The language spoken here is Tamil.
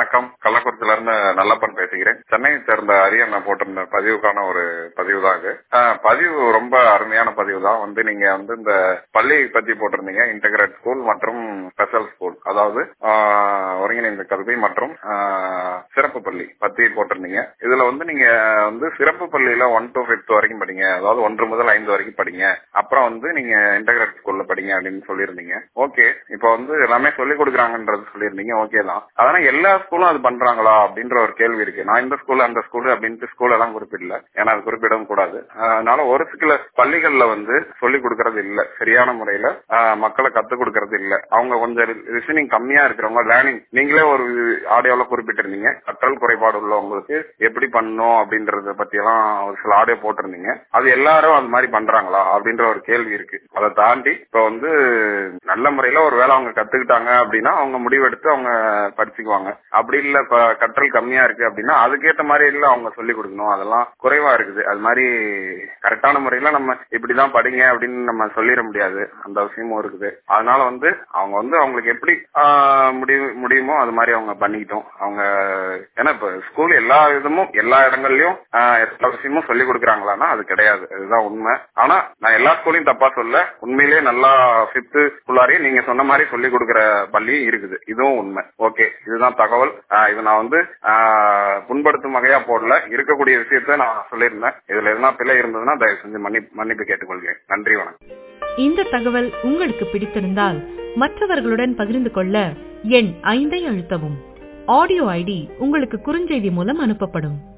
வணக்கம் கள்ளக்குறிச்சியில இருந்து நல்லப்பன் பேசுகிறேன் சென்னையை சேர்ந்த அரியண்ணா போட்டிருந்த பதிவுக்கான ஒரு பதிவு தான் இது ஆஹ் பதிவு ரொம்ப அருமையான பதிவு தான் வந்து நீங்க வந்து இந்த பள்ளி பத்தி போட்டிருந்தீங்க இன்டகிரேட் ஸ்கூல் மற்றும் ஸ்பெஷல் ஸ்கூல் அதாவது ஆஹ் ஒருங்கிணைந்த கல்வி மற்றும் ஆஹ் சிறப்பு பள்ளி பத்தி போட்டிருந்தீங்க இதுல வந்து நீங்க வந்து சிறப்பு பள்ளியில ஒன் டு ஃபிஃப்த் வரைக்கும் படிங்க அதாவது ஒன்று முதல் ஐந்து வரைக்கும் படிங்க அப்புறம் வந்து நீங்க இன்டகிரேட் ஸ்கூல்ல படிங்க அப்படின்னு சொல்லியிருந்தீங்க ஓகே இப்போ வந்து எல்லாமே சொல்லி கொடுக்குறாங்கன்றது சொல்லியிருந்தீங்க ஓகே தான் அதனால எல்லா ஸ்கூலும் அது பண்றாங்களா அப்படின்ற ஒரு கேள்வி இருக்கு நான் இந்த ஸ்கூல் அந்த ஸ்கூல் அப்படின்ட்டு ஸ்கூல் எல்லாம் குறிப்பிடல ஏன்னா அது குறிப்பிடவும் கூடாது அதனால ஒரு சில பள்ளிகள்ல வந்து சொல்லி கொடுக்கறது இல்ல சரியான முறையில ஆஹ் மக்களை கத்துக் கொடுக்கறது இல்ல அவங்க கொஞ்சம் லிசனிங் கம்மியா இருக்கிறவங்க லேர்னிங் நீங்களே ஒரு ஆடியோல குறிப்பிட்டிருந்தீங்க கற்றல் குறைபாடு உள்ளவங்களுக்கு எப்படி பண்ணணும் அப்படின்றத பத்தி எல்லாம் ஒரு சில ஆடியோ போட்டிருந்தீங்க அது எல்லாரும் அது மாதிரி பண்றாங்களா அப்படின்ற ஒரு கேள்வி இருக்கு அதை தாண்டி இப்ப வந்து நல்ல முறையில ஒரு வேலை அவங்க கத்துக்கிட்டாங்க அப்படின்னா அவங்க முடிவெடுத்து அவங்க படிச்சுக்குவாங்க அப்படி இல்ல இப்ப கற்றல் கம்மியா இருக்கு அப்படின்னா அதுக்கேற்ற மாதிரி இல்ல அவங்க சொல்லி கொடுக்கணும் அதெல்லாம் குறைவா இருக்குது அது மாதிரி கரெக்டான முறையில நம்ம இப்படிதான் படிங்க அப்படின்னு நம்ம சொல்லிட முடியாது அந்த விஷயமும் இருக்குது அதனால வந்து அவங்க வந்து அவங்களுக்கு எப்படி ஆஹ் முடிவு முடியுமோ அது மாதிரி அவங்க பண்ணிக்கிட்டோம் அவங்க ஏன்னா இப்ப ஸ்கூல் எல்லா விதமும் எல்லா இடங்கள்லயும் ஆஹ் எல்லா விஷயமும் சொல்லி கொடுக்குறாங்களான்னா அது கிடையாது அதுதான் உண்மை ஆனா நான் எல்லா ஸ்கூலையும் தப்பா சொல்ல உண்மையிலேயே நல்லா பிப்து ஸ்கூலாரையும் நீங்க சொன்ன மாதிரி சொல்லி கொடுக்குற பள்ளியும் இருக்குது இதுவும் உண்மை ஓகே இதுதான் தகவல் ஆஹ் இது நான் வந்து ஆஹ் புண்படுத்தும் வகையா போடல இருக்கக்கூடிய விஷயத்த நான் சொல்லியிருந்தேன் இதுல எதுனா பிழை இருந்ததுன்னா தயவு செஞ்சு மன்னிப்பு மன்னிப்பு கேட்டுக்கொள்கிறேன் நன்றி வணக்கம் இந்த தகவல் உங்களுக்கு பிடித்திருந்தால் மற்றவர்களுடன் பகிர்ந்து கொள்ள எண் ஐந்தை அழுத்தவும் ஆடியோ ஐடி உங்களுக்கு குறுஞ்செய்தி மூலம் அனுப்பப்படும்